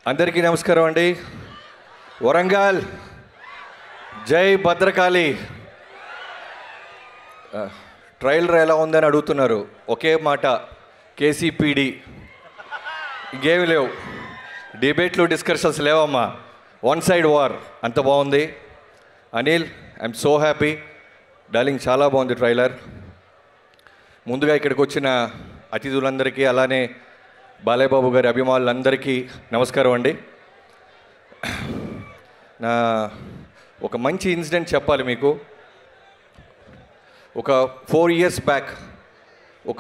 అందరికీ నమస్కారం అండి వరంగల్ జై భద్రకాళి ఆ, ట్రైలర్ ఎలా ఉందని అడుగుతున్నారు ఒకే మాట కేసీపీడి ఇంకేమి లేవు డిబేట్లు డిస్కషన్స్ లేవమ్మా వన్ సైడ్ వార్ అంత బాగుంది Anil I'm so happy darling చాలా బాగుంది ట్రైలర్ ముందుగా ఇక్కడికి వచ్చిన అతిథులందరికీ అలానే బాలయ్యబాబు గారి అభిమానులందరికీ నమస్కారం అండి నా ఒక మంచి ఇన్సిడెంట్ చెప్పాలి మీకు ఒక ఫోర్ ఇయర్స్ బ్యాక్ ఒక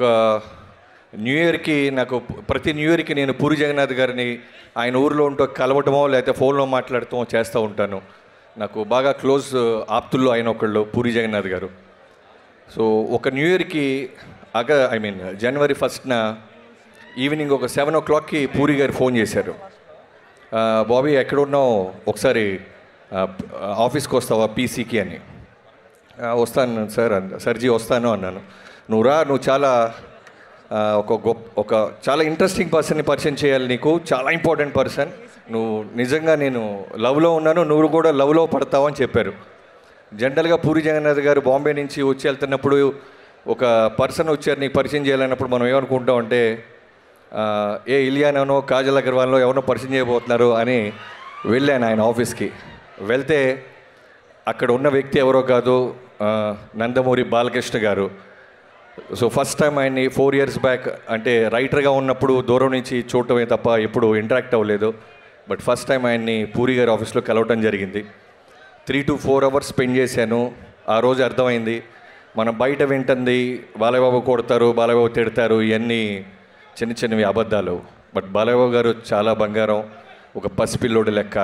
న్యూ ఇయర్కి నాకు ప్రతి న్యూ ఇయర్కి నేను పూరి జగన్నాథ్ గారిని ఆయన ఊరిలో ఉంటూ కలవటమో లేకపోతే ఫోన్లో మాట్లాడటమో చేస్తూ ఉంటాను నాకు బాగా క్లోజ్ ఆప్తుల్లో ఆయన ఒకళ్ళు పూరి జగన్నాథ్ గారు సో ఒక న్యూ ఇయర్కి అగ ఐ మీన్ జనవరి ఫస్ట్న ఈవినింగ్ ఒక సెవెన్ ఓ క్లాక్కి పూరి గారు ఫోన్ చేశారు "ఆ, బాబీ ఎక్కడ ఉన్నావు ఒకసారి ఆ, ఆఫీస్కి వస్తావా పీసీకి అని "ఆ, వస్తాను సార్ అన్న సర్జీ వస్తాను అన్నాను నువ్వు రా నువ్వు చాలా ఆ, ఒక గొప్ప ఒక చాలా ఇంట్రెస్టింగ్ పర్సన్ని పరిచయం చేయాలి నీకు చాలా ఇంపార్టెంట్ పర్సన్ నువ్వు నిజంగా నేను లవ్లో ఉన్నాను నువ్వు కూడా లవ్లో పడతావు అని చెప్పారు జనరల్గా పూరి జగన్నాథ్ గారు బాంబే నుంచి వచ్చి వెళ్తున్నప్పుడు ఒక పర్సన్ వచ్చారు నీకు పరిచయం చేయాలన్నప్పుడు మనం ఏమనుకుంటాం అంటే ఆ, ఏ ఇలియానో కాజల్ అగర్వాల్లో ఎవరినో పరిచయం చేయబోతున్నారు అని వెళ్ళాను ఆయన ఆఫీస్కి వెళ్తే అక్కడ ఉన్న వ్యక్తి ఎవరో కాదు ఆ, Nandamuri Balakrishna garu so first time ఆయన్ని ఫోర్ ఇయర్స్ బ్యాక్ అంటే రైటర్గా ఉన్నప్పుడు దూరం నుంచి చూడటమే తప్ప ఎప్పుడు ఇంటరాక్ట్ అవ్వలేదు బట్ ఫస్ట్ టైం ఆయన్ని పూరి గారి ఆఫీస్లో కలవటం జరిగింది three to four hours spend చేశాను ఆ రోజు అర్థమైంది మనం బయట వింటుంది బాలయ్యబాబు కొడతారు బాలయ్యబాబు తిడతారు ఇవన్నీ చిన్న చిన్నవి అబద్ధాలు బట్ బాలయ్యబాబు గారు చాలా బంగారం ఒక పసిపిల్లోడి లెక్క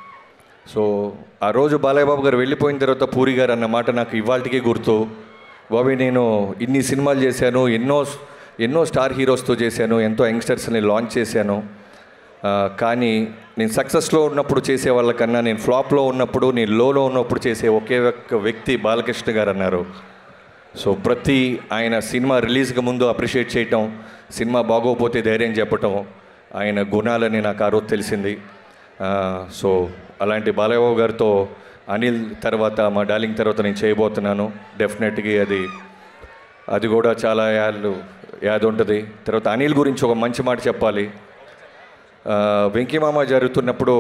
సో ఆ రోజు బాలయ్యబాబు గారు వెళ్ళిపోయిన తర్వాత పూరి గారు అన్న మాట నాకు ఇవాళకి గుర్తు బాబీ నేను ఇన్ని సినిమాలు చేశాను ఎన్నో ఎన్నో స్టార్ హీరోస్తో చేశాను ఎంతో యంగ్స్టర్స్ని లాంచ్ చేశాను ఆ, కానీ నేను సక్సెస్లో ఉన్నప్పుడు చేసే వాళ్ళకన్నా నేను ఫ్లాప్లో ఉన్నప్పుడు నేను లోలో ఉన్నప్పుడు చేసే ఒకే ఒక్క వ్యక్తి బాలకృష్ణ గారు అన్నారు సో ప్రతి ఆయన సినిమా రిలీజ్కి ముందు అప్రిషియేట్ చేయటం సినిమా బాగోపోతే ధైర్యం చెప్పటం ఆయన గుణాలని నాకు ఆ రోజు తెలిసింది ఆ, సో అలాంటి బాలయ్యబాబు గారితో అనిల్ తర్వాత మా డార్లింగ్ తర్వాత నేను చేయబోతున్నాను డెఫినెట్గా అది అది కూడా చాలా యాళ్ళు యాది ఉంటుంది తర్వాత అనిల్ గురించి ఒక మంచి మాట చెప్పాలి ఆ, వెంకీమామ జరుగుతున్నప్పుడు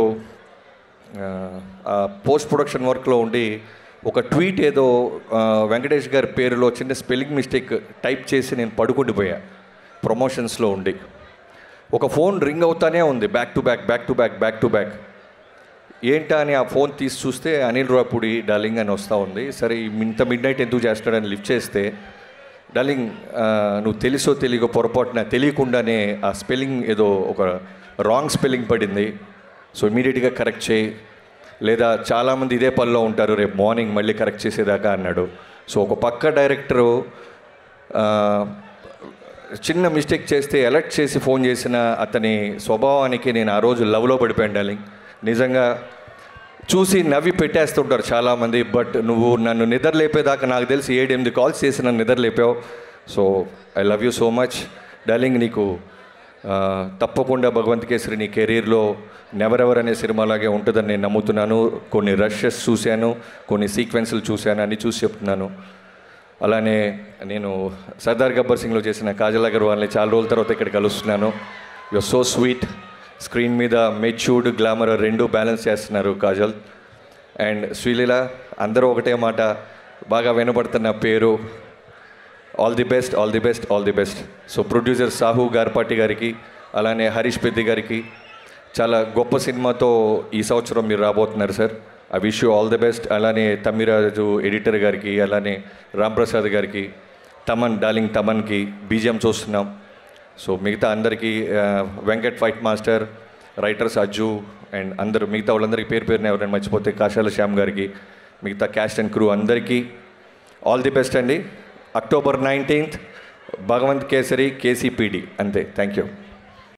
పోస్ట్ ప్రొడక్షన్ వర్క్లో ఉండి ఒక ట్వీట్ ఏదో ఆ, వెంకటేష్ గారి పేరులో చిన్న స్పెల్లింగ్ మిస్టేక్ టైప్ చేసి నేను పడుకుండిపోయా ప్రమోషన్స్లో ఉండి ఒక ఫోన్ రింగ్ అవుతానే ఉంది back to back back to back back to back ఏంటా అని ఆ ఫోన్ తీసి చూస్తే అనిల్ రాపుడి డార్లింగ్ అని వస్తూ ఉంది సరే ఇంత మిడ్ నైట్ ఎందుకు చేస్తాడని లిఫ్ట్ చేస్తే డార్లింగ్ ఆ, నువ్వు తెలుసో తెలియకో పొరపాటున తెలియకుండానే ఆ స్పెల్లింగ్ ఏదో ఒక రాంగ్ స్పెల్లింగ్ పడింది సో ఇమీడియట్గా కరెక్ట్ చేయి లేదా చాలామంది ఇదే పనిలో ఉంటారు రేపు మార్నింగ్ మళ్ళీ కరెక్ట్ చేసేదాకా అన్నాడు సో ఒక పక్క డైరెక్టరు ఆ, చిన్న మిస్టేక్ చేస్తే అలర్ట్ చేసి ఫోన్ చేసిన అతని స్వభావానికి నేను ఆ రోజు లవ్లో పడిపోయాను డార్లింగ్ నిజంగా చూసి నవ్వి పెట్టేస్తుంటారు చాలామంది బట్ నువ్వు నన్ను నిద్ర లేపేదాకా నాకు తెలిసి ఏడు ఎనిమిది కాల్స్ చేసి నన్ను నిద్ర లేపావు so I love you so much darling నీకు ఆ, తప్పకుండా భగవంత్ కేసరి నీ కెరీర్లో నెవరెవర్ అనే సినిమాలాగే ఉంటుందని నేను నమ్ముతున్నాను కొన్ని రషెస్ చూశాను కొన్ని సీక్వెన్స్లు చూశాను అన్ని చూసి చెప్తున్నాను అలానే నేను సర్దార్ గబ్బర్ సింగ్లో చేసిన కాజల్ అగర్వాల్ని చాలా రోజుల తర్వాత ఇక్కడ కలుస్తున్నాను యువర్ సో స్వీట్ స్క్రీన్ మీద మెచ్యూర్డ్ గ్లామర్ రెండు బ్యాలెన్స్ చేస్తున్నారు కాజల్ అండ్ శ్రీలీల అందరూ ఒకటే మాట బాగా వినబడుతున్న పేరు all the best all the best all the best so producer Sahu Garapati గారికి అలానే హరీష్ పెద్ది గారికి చాలా గొప్ప సినిమాతో ఈ సంవత్సరం మీరు రాబోతున్నారు sir I wish you all the best అలానే తమ్మిరాజు ఎడిటర్ గారికి అలానే రాంప్రసాద్ గారికి తమన్ డార్లింగ్ తమన్కి బీజిఎం చూస్తున్నాం సో మిగతా అందరికీ ఆ, Venkat fight master writers Ajju and అందరూ మిగతా వాళ్ళందరికీ పేరు పేరున ఎవరైనా మర్చిపోతే కాశాల శ్యామ్ గారికి మిగతా క్యాస్ట్ అండ్ క్రూ అందరికీ ఆల్ ది బెస్ట్ అండి అక్టోబర్ నైన్టీన్త్ భగవంత్ కేసరి కేసీపీడి అంతే థ్యాంక్ యూ